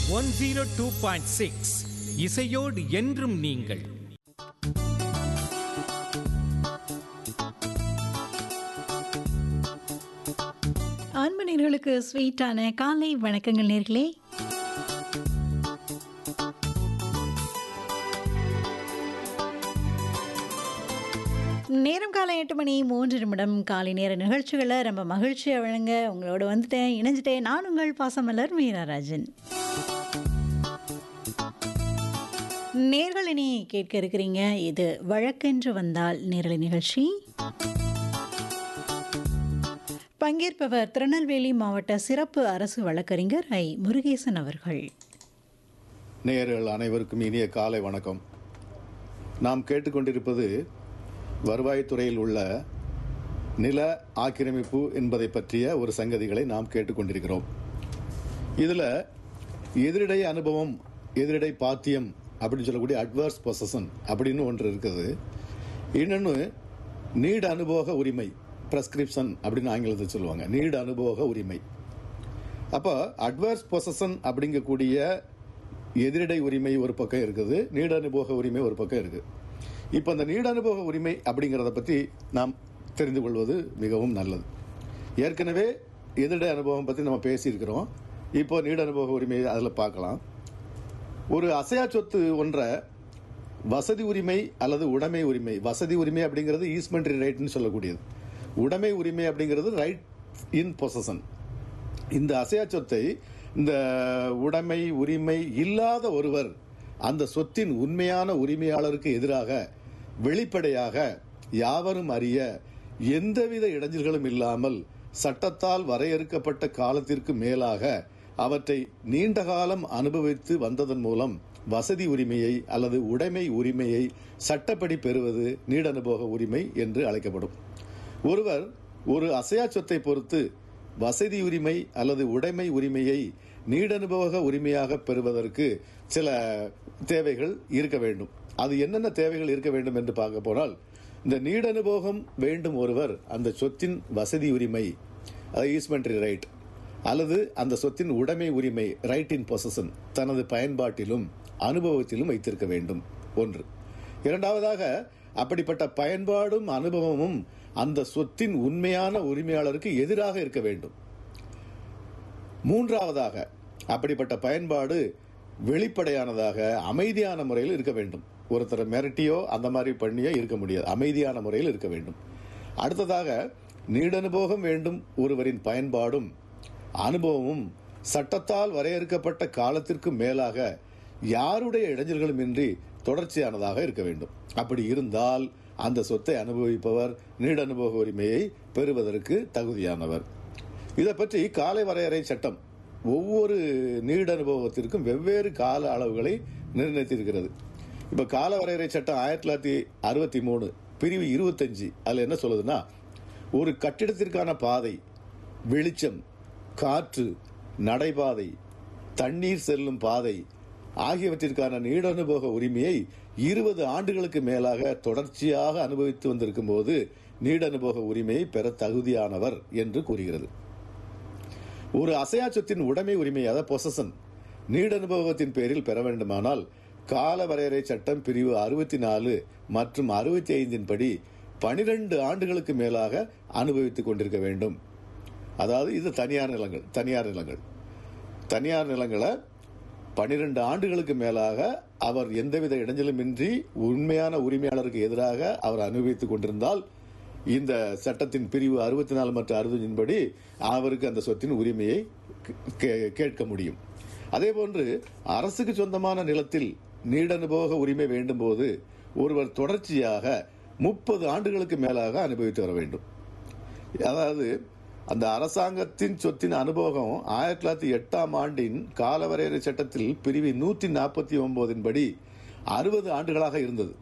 one zero two point six இசையோடு என்றும் நீங்கள் அன்பு நேர்களுக்கு ஸ்வீட்டான காலை வணக்கங்கள் நேர்களே நேரம் காலை எட்டு மணி மூன்று நிமிடம் காலை நேர நிகழ்ச்சிகளை ரொம்ப மகிழ்ச்சியாக வழங்க உங்களோட வந்துட்டேன் இணைஞ்சிட்டேன் நான் உங்கள் பாசமலர் மீராராஜன் நேர்கள் இனி கேட்க இருக்கிறீங்க இது வழக்கென்று வந்தால் நேரலை நிகழ்ச்சி பங்கேற்பவர் திருநெல்வேலி மாவட்ட சிறப்பு அரசு வழக்கறிஞர் ஐ முருகேசன் அவர்கள் நேயர்கள் அனைவருக்கும் இனிய காலை வணக்கம் நாம் கேட்டுக்கொண்டிருப்பது வருவாய்த்துறையில் உள்ள நில ஆக்கிரமிப்பு என்பதை பற்றிய ஒரு சங்கதிகளை நாம் கேட்டுக்கொண்டிருக்கிறோம் இதில் எதிரிடை அனுபவம் எதிரிடை பாத்தியம் அப்படின்னு சொல்லக்கூடிய அட்வர்ஸ் பொசஷன் அப்படின்னு ஒன்று இருக்குது இன்னொன்று நீடு அனுபவ உரிமை பிரஸ்கிரிப்ஷன் அப்படின்னு ஆங்கிலத்தில் சொல்லுவாங்க நீடு அனுபவ உரிமை அப்போ அட்வர்ஸ் பொசஷன் அப்படிங்கக்கூடிய எதிரிடை உரிமை ஒரு பக்கம் இருக்குது நீட அனுபவ உரிமை ஒரு பக்கம் இருக்கு இப்போ அந்த நீட அனுபவ உரிமை அப்படிங்கிறத பற்றி நாம் தெரிந்து கொள்வது மிகவும் நல்லது ஏற்கனவே எதிரிடை அனுபவம் பற்றி நம்ம பேசியிருக்கிறோம் இப்போ நீட அனுபவ உரிமை அதில் பார்க்கலாம் ஒரு அசையா சொத்து ஒன்றை வசதி உரிமை அல்லது உடைமை உரிமை வசதி உரிமை அப்படிங்கிறது ஈஸ்மெண்ட்ரி ரைட்னு சொல்லக்கூடியது உடைமை உரிமை அப்படிங்கிறது ரைட் இன் பொசஷன் இந்த அசையா சொத்தை இந்த உடைமை உரிமை இல்லாத ஒருவர் அந்த சொத்தின் உண்மையான உரிமையாளருக்கு எதிராக வெளிப்படையாக யாவரும் அறிய எந்தவித இடைஞ்சல்களும் இல்லாமல் சட்டத்தால் வரையறுக்கப்பட்ட காலத்திற்கு மேலாக அவற்றை நீண்ட காலம் அனுபவித்து வந்ததன் மூலம் வசதி உரிமையை அல்லது உடைமை உரிமையை சட்டப்படி பெறுவது நீடனுபோக உரிமை என்று அழைக்கப்படும் ஒருவர் ஒரு அசையா சொத்தை பொறுத்து வசதி உரிமை அல்லது உடைமை உரிமையை நீடனுபவ உரிமையாக பெறுவதற்கு சில தேவைகள் இருக்க வேண்டும் அது என்னென்ன தேவைகள் இருக்க வேண்டும் என்று பார்க்க போனால் இந்த நீடனுபோகம் வேண்டும் ஒருவர் அந்த சொத்தின் வசதி உரிமை அது ஈஸ்மெண்ட்ரி ரைட் அல்லது அந்த சொத்தின் உடைமை உரிமை ரைட் இன் பொசஷன் தனது பயன்பாட்டிலும் அனுபவத்திலும் வைத்திருக்க வேண்டும் ஒன்று இரண்டாவதாக அப்படிப்பட்ட பயன்பாடும் அனுபவமும் அந்த சொத்தின் உண்மையான உரிமையாளருக்கு எதிராக இருக்க வேண்டும் மூன்றாவதாக அப்படிப்பட்ட பயன்பாடு வெளிப்படையானதாக அமைதியான முறையில் இருக்க வேண்டும் ஒருத்தரை மிரட்டியோ அந்த மாதிரி பண்ணியோ இருக்க முடியாது அமைதியான முறையில் இருக்க வேண்டும் அடுத்ததாக நீடனுபோகம் வேண்டும் ஒருவரின் பயன்பாடும் அனுபவமும் சட்டத்தால் வரையறுக்கப்பட்ட காலத்திற்கு மேலாக யாருடைய இடைஞ்சல்களும் இன்றி தொடர்ச்சியானதாக இருக்க வேண்டும் அப்படி இருந்தால் அந்த சொத்தை அனுபவிப்பவர் நீட அனுபவ உரிமையை பெறுவதற்கு தகுதியானவர் இதை பற்றி காலை வரையறை சட்டம் ஒவ்வொரு நீட அனுபவத்திற்கும் வெவ்வேறு கால அளவுகளை நிர்ணயித்திருக்கிறது இப்ப கால வரையறை சட்டம் ஆயிரத்தி தொள்ளாயிரத்தி அறுபத்தி மூணு பிரிவு இருபத்தஞ்சு அதுல என்ன சொல்லுதுன்னா ஒரு கட்டிடத்திற்கான பாதை வெளிச்சம் காற்று நடைபாதை தண்ணீர் செல்லும் பாதை ஆகியவற்றிற்கான நீடனுபோக உரிமையை இருபது ஆண்டுகளுக்கு மேலாக தொடர்ச்சியாக அனுபவித்து வந்திருக்கும் போது நீடனுபோக உரிமையை பெற தகுதியானவர் என்று கூறுகிறது ஒரு அசையா சொத்தின் உடைமை உரிமை அதாவது பொசசன் நீடனுபவத்தின் பேரில் பெற வேண்டுமானால் கால வரையறை சட்டம் பிரிவு அறுபத்தி நாலு மற்றும் அறுபத்தி ஐந்தின் படி பனிரெண்டு ஆண்டுகளுக்கு மேலாக அனுபவித்துக் கொண்டிருக்க வேண்டும் அதாவது இது தனியார் நிலங்கள் தனியார் நிலங்கள் தனியார் நிலங்களை பனிரெண்டு ஆண்டுகளுக்கு மேலாக அவர் எந்தவித இடைஞ்சலுமின்றி உண்மையான உரிமையாளருக்கு எதிராக அவர் அனுபவித்துக் கொண்டிருந்தால் இந்த சட்டத்தின் பிரிவு அறுபத்தி நாலு மற்றும் அறுபதின் படி அவருக்கு அந்த சொத்தின் உரிமையை கே- கேட்க முடியும் அதே போன்று அரசுக்கு சொந்தமான நிலத்தில் நீடனுபோக உரிமை வேண்டும் போது ஒருவர் தொடர்ச்சியாக முப்பது ஆண்டுகளுக்கு மேலாக அனுபவித்து வர வேண்டும் அதாவது அந்த அரசாங்கத்தின் சொத்தின் அனுபவம் ஆயிரத்தி தொள்ளாயிரத்தி எட்டாம் ஆண்டின் காலவரையறை சட்டத்தில் பிரிவு நூத்தி நாற்பத்தி ஒன்பதின் படி அறுபது ஆண்டுகளாக இருந்தது